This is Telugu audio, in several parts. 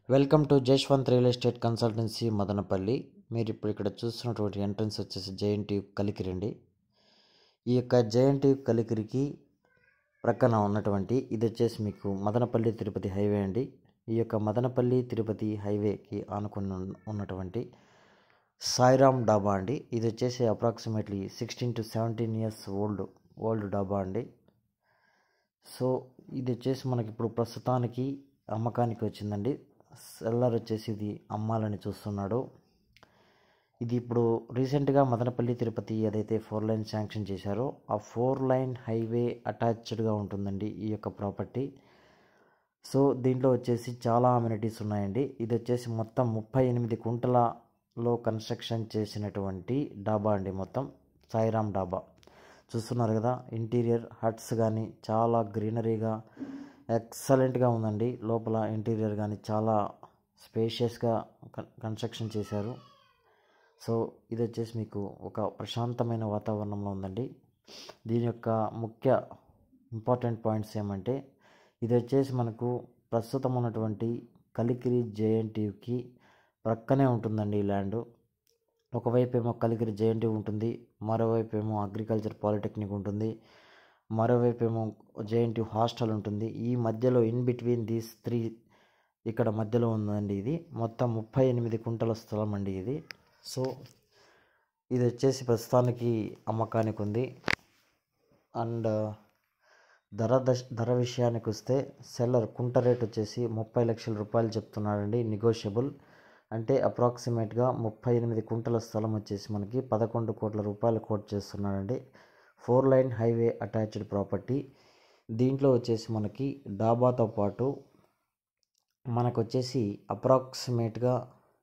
welcome to Jashwanth real estate consultancy Madanapalle మీరు ఇప్పుడు ఇక్కడ చూస్తున్నటువంటి ఎంట్రన్స్ వచ్చేసి జేఎన్టీ కలికిరండి ఈ యొక్క జేఎన్టీ కలికిరికి ప్రక్కన ఉన్నటువంటి ఇది వచ్చేసి మీకు మదనపల్లి తిరుపతి హైవే అండి ఈ యొక్క మదనపల్లి తిరుపతి హైవేకి ఆనుకుని ఉన్న- ఉన్నటువంటి సాయిరామ్ డాబా అండి ఇది వచ్చేసి approximately sixteen to seventeen years old old dhaba అండి సో ఇది వచ్చేసి మనకి ఇప్పుడు ప్రస్తుతానికి అమ్మకానికి వచ్చిందండి సెల్లర్ వచ్చేసి ఇది అమ్మాలని చూస్తున్నాడు ఇది ఇప్పుడు రీసెంట్గా మదనపల్లి తిరుపతి ఏదైతే ఫోర్ లైన్ శాంక్షన్ చేశారో ఆ ఫోర్ లైన్ హైవే అటాచ్డ్గా ఉంటుందండి ఈ యొక్క ప్రాపర్టీ సో దీంట్లో వచ్చేసి చాలా అమ్యూనిటీస్ ఉన్నాయండి ఇది వచ్చేసి మొత్తం ముప్పై ఎనిమిది కుంటలలో కన్స్ట్రక్షన్ చేసినటువంటి డాబా అండి మొత్తం సాయిరామ్ డాబా చూస్తున్నారు కదా ఇంటీరియర్ హట్స్ కానీ చాలా గ్రీనరీగా ఎక్సలెంట్గా ఉందండి లోపల ఇంటీరియర్ కానీ చాలా స్పేషియస్గా కన్స్ట్రక్షన్ చేశారు సో ఇది వచ్చేసి మీకు ఒక ప్రశాంతమైన వాతావరణంలో ఉందండి దీని యొక్క ముఖ్య ఇంపార్టెంట్ పాయింట్స్ ఏమంటే ఇది వచ్చేసి మనకు ప్రస్తుతం ఉన్నటువంటి కలికిరి జేఎన్టీయుకి ప్రక్కనే ఉంటుందండి ఈ ల్యాండ్ ఒకవైపు ఏమో కలికిరి జేఎన్టీ ఉంటుంది మరోవైపు ఏమో అగ్రికల్చర్ పాలిటెక్నిక్ ఉంటుంది మరోవైపు ఏమో జేఎన్టీ హాస్టల్ ఉంటుంది ఈ మధ్యలో ఇన్ బిట్వీన్ దీస్ త్రీ ఇక్కడ మధ్యలో ఉందండి ఇది మొత్తం ముప్పై ఎనిమిది కుంటల స్థలం అండి ఇది సో ఇది వచ్చేసి ప్రస్తుతానికి అమ్మకానికి ఉంది అండ్ ధర దశ ధర విషయానికి వస్తే సెల్లర్ కుంట రేట్ వచ్చేసి ముప్పై లక్షల రూపాయలు చెప్తున్నాడండి నెగోషియబుల్ అంటే అప్రాక్సిమేట్గా ముప్పై ఎనిమిది కుంటల స్థలం వచ్చేసి మనకి పదకొండు కోట్ల రూపాయలు కోట్ చేస్తున్నాడండి four lane highway attached property దీంట్లో వచ్చేసి మనకి డాబాతో పాటు మనకు వచ్చేసి అప్రాక్సిమేట్గా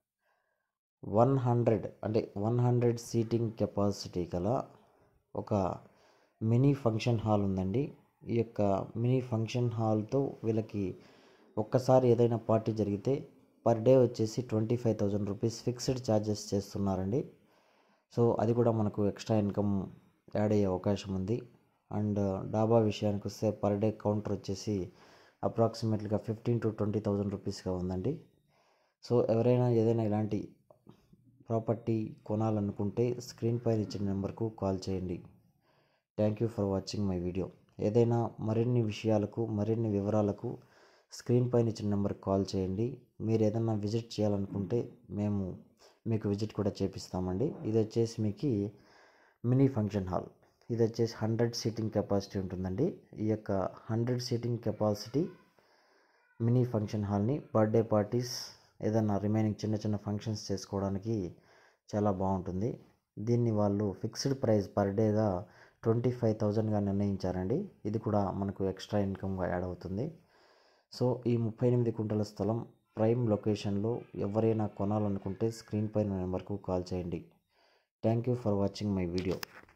వన్ హండ్రెడ్ అంటే వన్ హండ్రెడ్ సీటింగ్ కెపాసిటీ గల ఒక మినీ ఫంక్షన్ హాల్ ఉందండి ఈ యొక్క మినీ ఫంక్షన్ హాల్తో వీళ్ళకి ఒక్కసారి ఏదైనా పార్టీ జరిగితే పర్ డే వచ్చేసి twenty five thousand rupees fixed charges చేస్తున్నారండి సో అది కూడా మనకు ఎక్స్ట్రా ఇన్కమ్ యాడ్ అయ్యే అవకాశం ఉంది అండ్ డాబా విషయానికి వస్తే పర్ డే కౌంటర్ వచ్చేసి అప్రాక్సిమేట్లీగా ఫిఫ్టీన్ టు ట్వంటీ థౌజండ్ రూపీస్గా ఉందండి సో ఎవరైనా ఏదైనా ఇలాంటి ప్రాపర్టీ కొనాలనుకుంటే స్క్రీన్ పైన ఇచ్చిన నెంబర్కు కాల్ చేయండి thank you for watching my video ఏదైనా మరిన్ని విషయాలకు మరిన్ని వివరాలకు స్క్రీన్ పైన ఇచ్చిన నెంబర్కి కాల్ చేయండి మీరు ఏదైనా విజిట్ చేయాలనుకుంటే మేము మీకు విజిట్ కూడా చేపిస్తామండి ఇది వచ్చేసి మీకు మినీ ఫంక్షన్ హాల్ ఇది వచ్చేసి హండ్రెడ్ సీటింగ్ కెపాసిటీ ఉంటుందండి ఈ యొక్క hundred seating capacity mini function హాల్ని బర్త్డే పార్టీస్ ఏదైనా రిమైనింగ్ చిన్న చిన్న ఫంక్షన్స్ చేసుకోవడానికి చాలా బాగుంటుంది దీన్ని వాళ్ళు ఫిక్స్డ్ ప్రైస్ పర్ డేగా ట్వంటీ ఫైవ్ థౌజండ్గా నిర్ణయించారండి ఇది కూడా మనకు ఎక్స్ట్రా ఇన్కమ్గా యాడ్ అవుతుంది సో ఈ ముప్పై ఎనిమిది కుంటల స్థలం ప్రైమ్ లొకేషన్లో ఎవరైనా కొనాలనుకుంటే స్క్రీన్ పైన నెంబర్కు కాల్ చేయండి thank you for watching my video